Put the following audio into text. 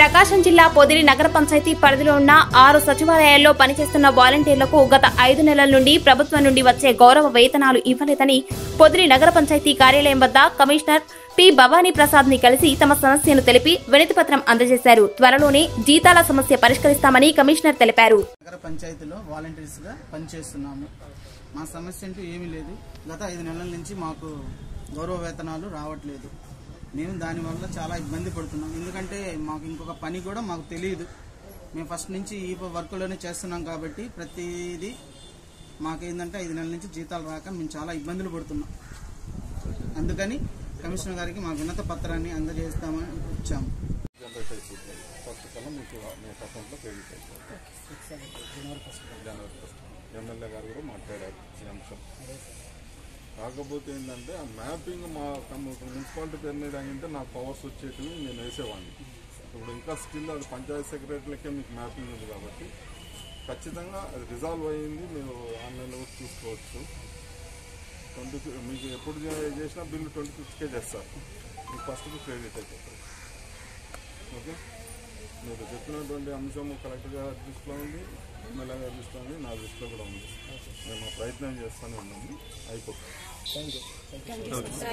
ప్రకాశం జిల్లా పొదిలి నగర పంచాయతీ పరిధిలో ఉన్న ఆరు సచివాలయాల్లో పనిచేస్తున్న వాలంటీర్లకు గత ఐదు నెలల నుండి ప్రభుత్వం నుండి వచ్చే గౌరవ వేతనాలు ఇవ్వలేదని పొదిలి నగర పంచాయతీ కార్యాలయం వద్ద కమిషనర్ పి భవానీ ప్రసాద్ ని కలిసి తమ సమస్యను తెలిపి వినతి పత్రం అందజేశారు త్వరలోనే జీతాల సమస్య పరిష్కరిస్తామని కమిషనర్ తెలిపారు నగర పంచాయతీలో వాలంటీర్స్గా పనిచేస్తున్నాము మా సమస్య అంటూ ఏమీ లేదు గత ఐదు నెలల నుంచి మాకు గౌరవ వేతనాలు రావట్లేదు మేము దానివల్ల చాలా ఇబ్బంది పడుతున్నాం ఎందుకంటే మాకు ఇంకొక పని కూడా మాకు తెలియదు మేము ఫస్ట్ నుంచి ఈ వర్క్లోనే చేస్తున్నాం కాబట్టి ప్రతిదీ మాకేందంటే ఐదు నెలల నుంచి జీతాలు రాక మేము చాలా ఇబ్బందులు పడుతున్నాం అందుకని కమిషనర్ గారికి మా వినత పత్రాన్ని అందజేస్తామని వచ్చాము జనరేట్ అయిపోతుంది ఫస్ట్ కల్లా మీకు మీ అకౌంట్లో క్రెడిట్ అయిపోతుంది జనవరి ఫస్ట్ ఎమ్మెల్యే గారు కూడా మాట్లాడారు ఈ అంశం కాకపోతే ఏంటంటే ఆ మ్యాపింగ్ మా కమ్- మున్సిపాలిటీ పేరు మీద అయింటే నాకు పవర్స్ వచ్చేటివి నేను వేసేవాడిని ఇప్పుడు ఇంకా స్టిల్ అది పంచాయతీ సెక్రటరీలకే మీకు మ్యాపింగ్ ఉంది కాబట్టి ఖచ్చితంగా అది రిజాల్వ్ అయ్యింది మీరు ఆన్లైన్లో కూడా చూసుకోవచ్చు ట్వంటీ మీకు ఎప్పుడు చే- చేసినా బిల్లు ట్వంటీ ఫిఫ్త్కే చేస్తారు మీకు ఫస్ట్కి క్రెడిట్ అయిపోతుంది ఓకే మీరు చెప్పినటువంటి అంశం కలెక్టర్ గారి దృష్టిలో ఉంది ఎమ్మెల్యే గారి దృష్టిలో ఉంది నా దృష్టిలో కూడా ఉంది మేము ఆ ప్రయత్నం చేస్తూనే ఉన్నాము అయిపోతుంది